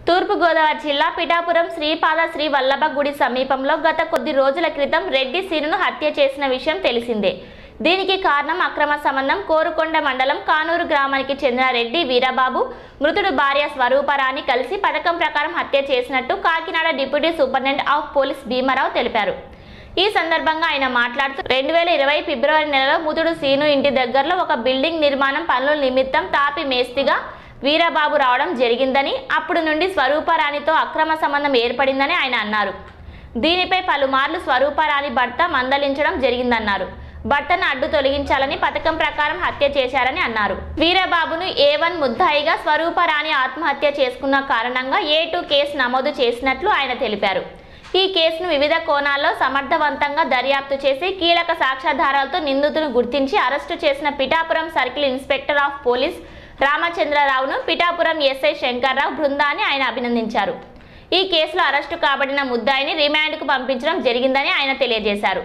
తూర్పుగోదావరి జిల్లా పిఠాపురం శ్రీపాద శ్రీ వల్లభ గుడి సమీపంలో గత కొద్ది రోజుల క్రితం రెడ్డి సీనును హత్య చేసిన విషయం తెలిసిందే దీనికి కారణం అక్రమ సంబంధం కోరుకొండ మండలం కానూరు గ్రామానికి చెందిన రెడ్డి వీరబాబు మృతుడు భార్య స్వరూపరాణి కలిసి పథకం ప్రకారం హత్య చేసినట్టు Kakinada deputy superintendent of police Bhimarao తెలిపారు ఈ సందర్భంగా ఆయన మాట్లాడుతూ రెండు వేల ఇరవై ఫిబ్రవరి నెలలో ముదుడు సీను ఇంటి దగ్గరలో ఒక బిల్డింగ్ నిర్మాణం పనుల నిమిత్తం తాపి మేస్తిగా వీరబాబు రావడం జరిగిందని అప్పుడు నుండి స్వరూపరాణితో అక్రమ సంబంధం ఏర్పడిందని ఆయన అన్నారు దీనిపై పలుమార్లు స్వరూపరాణి భర్త మందలించడం జరిగిందన్నారు భర్తను అడ్డు తొలగించాలని పథకం ప్రకారం హత్య చేశారని అన్నారు వీరబాబును ఏ వన్ ముద్దాయిగా స్వరూపరాణి ఆత్మహత్య చేసుకున్న కారణంగా ఏ టూ కేసు నమోదు చేసినట్లు ఆయన తెలిపారు ఈ కేసును వివిధ కోణాల్లో సమర్థవంతంగా దర్యాప్తు చేసి కీలక సాక్ష్యాధారాలతో నిందితులను గుర్తించి అరెస్టు చేసిన Pithapuram circle inspector of police రామచంద్రరావును పిఠాపురం ఎస్ఐ శంకర్రావు బృందాన్ని ఆయన అభినందించారు ఈ కేసులో అరెస్టు కాబడిన ముద్దాయిని రిమాండ్కు పంపించడం జరిగిందని ఆయన తెలియజేశారు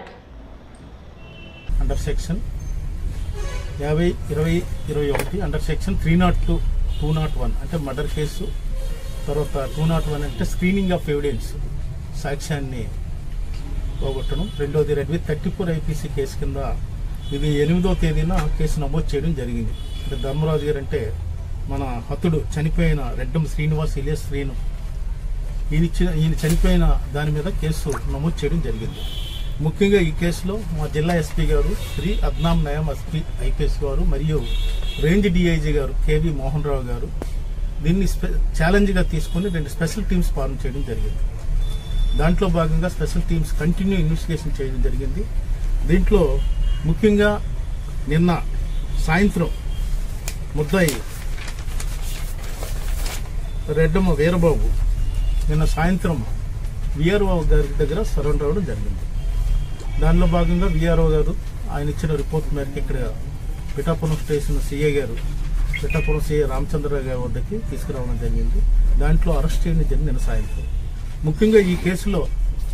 అండర్ సెక్షన్ యాభై ఇరవై ఇరవై ఒకటి under section three naught two two naught one అంటే మర్డర్ కేసు తర్వాత టూ నాట్ వన్ అంటే స్క్రీనింగ్ ఆఫ్ ఎవిడెన్స్ సాక్ష్యాన్ని పోగొట్టడం రెండోది read with thirty four IPC case కింద ఇది ఎనిమిదో తేదీన కేసు నమోదు చేయడం జరిగింది అంటే ధర్మరాజు గారు అంటే మన హతుడు చనిపోయిన రెడ్డం శ్రీనివాస్ ఇలియస్ శ్రీను ఈయన ఇచ్చిన ఈయన చనిపోయిన దాని మీద కేసు నమోదు చేయడం జరిగింది ముఖ్యంగా ఈ కేసులో మా జిల్లా ఎస్పీ గారు శ్రీ అద్నాం నయం ఎస్పీ ఐపీఎస్ గారు మరియు రేంజ్ డిఐజీ గారు కేవి మోహన్ రావు గారు దీన్ని స్పె- ఛాలెంజ్గా తీసుకుని రెండు స్పెషల్ టీమ్స్ ఫార్మ్ చేయడం జరిగింది దాంట్లో భాగంగా స్పెషల్ టీమ్స్ కంటిన్యూ ఇన్వెస్టిగేషన్ చేయడం జరిగింది దీంట్లో ముఖ్యంగా నిన్న సాయంత్రం ముద్దాయి రెడ్డమ్మ వీరబాబు నిన్న సాయంత్రం విఆర్ఓ గారి దగ్గర సరౌండర్ అవ్వడం జరిగింది దానిలో భాగంగా విఆర్ఓ గారు ఆయన ఇచ్చిన రిపోర్ట్ మేరకు ఇక్కడ పిఠాపురం స్టేషన్ సిఐ గారు పిఠాపురం సిఐ రామచంద్రరావు గారి వద్దకి తీసుకురావడం జరిగింది దాంట్లో అరెస్ట్ చేయడం జరిగింది నిన్న సాయంత్రం ముఖ్యంగా ఈ కేసులో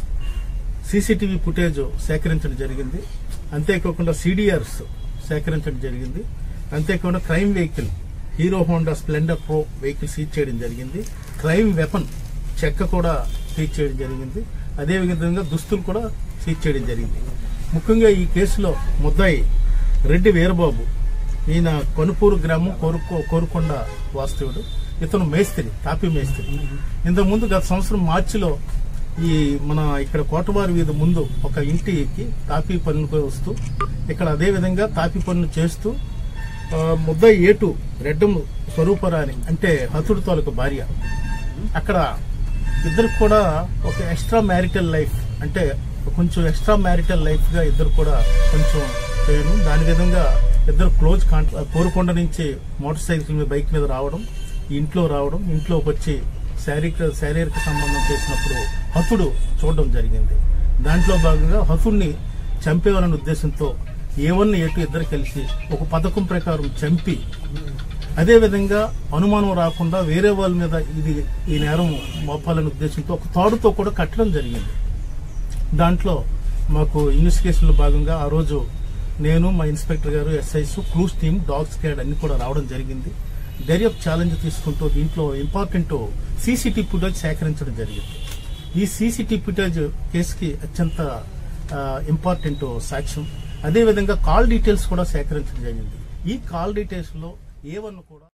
సీసీటీవీ ఫుటేజ్ సేకరించడం జరిగింది అంతేకాకుండా సీడీఆర్స్ సేకరించడం జరిగింది అంతేకాకుండా crime vehicle Hero Honda Splendor Pro vehicle seize చేయడం జరిగింది క్రైమ్ వెపన్ చెక్క కూడా సీజ్ చేయడం జరిగింది అదేవిధంగా దుస్తులు కూడా సీజ్ చేయడం జరిగింది ముఖ్యంగా ఈ కేసులో ముద్దాయి రెడ్డి వీరబాబు ఈయన కొనుపూరు గ్రామం కోరుకో కోరుకొండ వాస్తవుడు ఇతను మేస్త్రి తాపి మేస్త్రి ఇంతకుముందు గత సంవత్సరం మార్చిలో ఈ మన ఇక్కడ కోటవారి వీధి ముందు ఒక ఇంటికి తాపీ పనులకు వస్తూ ఇక్కడ అదే విధంగా తాపీ పనులు చేస్తూ ఆ, ముద్ద ఏటు రెడ్డం స్వరూపరాని అంటే హతుడు తాలూకు భార్య అక్కడ ఇద్దరు కూడా ఒక ఎక్స్ట్రా మ్యారిటల్ లైఫ్ అంటే కొంచెం ఎక్స్ట్రా మ్యారిటల్ లైఫ్ గా ఇద్దరు కూడా కొంచెం చేయడం దాని విధంగా ఇద్దరు క్లోజ్ కాంట్రా కోరుకొండ నుంచి మోటార్ సైకిల్ మీద బైక్ మీద రావడం ఇంట్లో రావడం ఇంట్లోకి వచ్చి శారీరక శారీరక సంబంధం చేసినప్పుడు హతుడు చూడడం జరిగింది దాంట్లో భాగంగా హతుడిని చంపేయాలనే ఉద్దేశంతో ఏవన్ ఎటు ఇద్దరు కలిసి ఒక పథకం ప్రకారం చంపి అదే విధంగా అనుమానం రాకుండా వేరే వాళ్ళ మీద ఇది ఈ నేరం మోపాలనే ఉద్దేశంతో ఒక తాడుతో కూడా కట్టడం జరిగింది దాంట్లో మాకు ఇన్వెస్టిగేషన్లో భాగంగా ఆ రోజు నేను మా ఇన్స్పెక్టర్ గారు SIs clues team dog squad అన్ని కూడా రావడం జరిగింది దర్యాప్తు ఛాలెంజ్ తీసుకుంటూ దీంట్లో ఇంపార్టెంట్ సీసీటీ ఫుటేజ్ సేకరించడం జరిగింది ఈ సీసీటీ ఫుటేజ్ కేసుకి అత్యంత ఇంపార్టెంట్ సాక్ష్యం అదేవిధంగా కాల్ డీటెయిల్స్ కూడా సేకరించడం జరిగింది ఈ కాల్ డీటెయిల్స్ లో ఏ వన్ కూడా